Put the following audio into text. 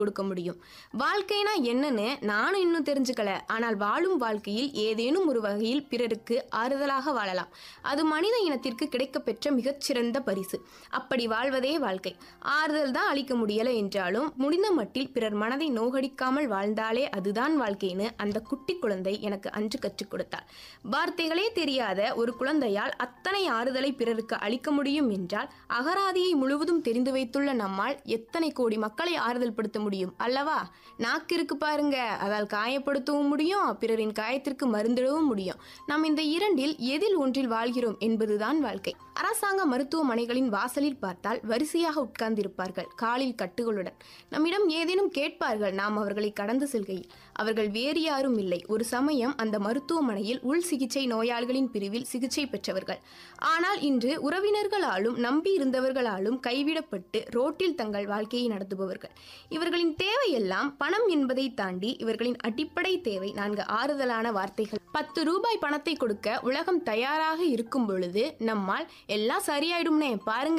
கொடுக்க முடியும் வாழ்க்கைனா என்னன்னு நானும் இன்னும் தெரிஞ்சுக்கல ஆனால் வாழும் வாழ்க்கையில் ஏதேனும் ஒரு வகையில் பிறருக்கு ஆறுதலாக வாழலாம் அது மனித இனத்திற்கு கிடைக்கப்பெற்ற மிகச்சிறந்த பரிசு அப்படி வாழ்வதே வாழ்க்கை ஆறுதல் தான் அளிக்க முடியல என்றாலும் முடிந்த மட்டில் பிறர் மனதை நோகடிக்காமல் வாழ்ந்தாலே அதுதான் வாழ்க்கைன்னு அந்த குட்டி குழந்தை எனக்கு அன்று கற்றுக் கொடுத்தாள் வார்த்தைகளே தெரியாத ஒரு குழந்தையால் அத்தனை ஆறுதலை பிறருக்கு அளிக்க முடியும் என்றால் அகராதியை முழுவதும் தெரிந்து வைத்துள்ள நம்மால் எத்தனை கோடி மக்களை ஆறுதல் படுத்த முடியும் அல்லவா நாக்கு இருக்கு பாருங்க அதால் காயப்படுத்தவும் முடியும் பிறரின் காயத்திற்கு மருந்திடவும் முடியும் நாம் இந்த இரண்டில் எதில் ஒன்றில் வாழ்கிறோம் என்பதுதான் வாழ்க்கை அரசாங்க மருத்துவமனைகளின் வாசலில் பார்த்தால் வரிசையாக உட்கார்ந்திருப்பார்கள் காலில் கட்டுகளுடன் நம்மிடம் ஏதேனும் கேட்பார்கள் நாம் அவர்களை கடந்து செல்கையில் அவர்கள் வேறு யாரும் இல்லை ஒரு சமயம் அந்த மருத்துவமனையில் உள் சிகிச்சை நோயாளிகளின் பிரிவில் சிகிச்சை பெற்றவர்கள் ஆனால் இன்று உறவினர்களாலும் நம்பி இருந்தவர்களாலும் கைவிடப்பட்டு ரோட்டில் தங்கள் வாழ்க்கையை நடத்துபவர்கள் இவர்களின் தேவையெல்லாம் பணம் என்பதை தாண்டி இவர்களின் அடிப்படை தேவை நான்கு ஆறுதலான வார்த்தைகள் பத்து ரூபாய் பணத்தை கொடுக்க உலகம் தயாராக இருக்கும் பொழுது நம்மால் எல்லாம் சரியாயிடும்னே பாருங்க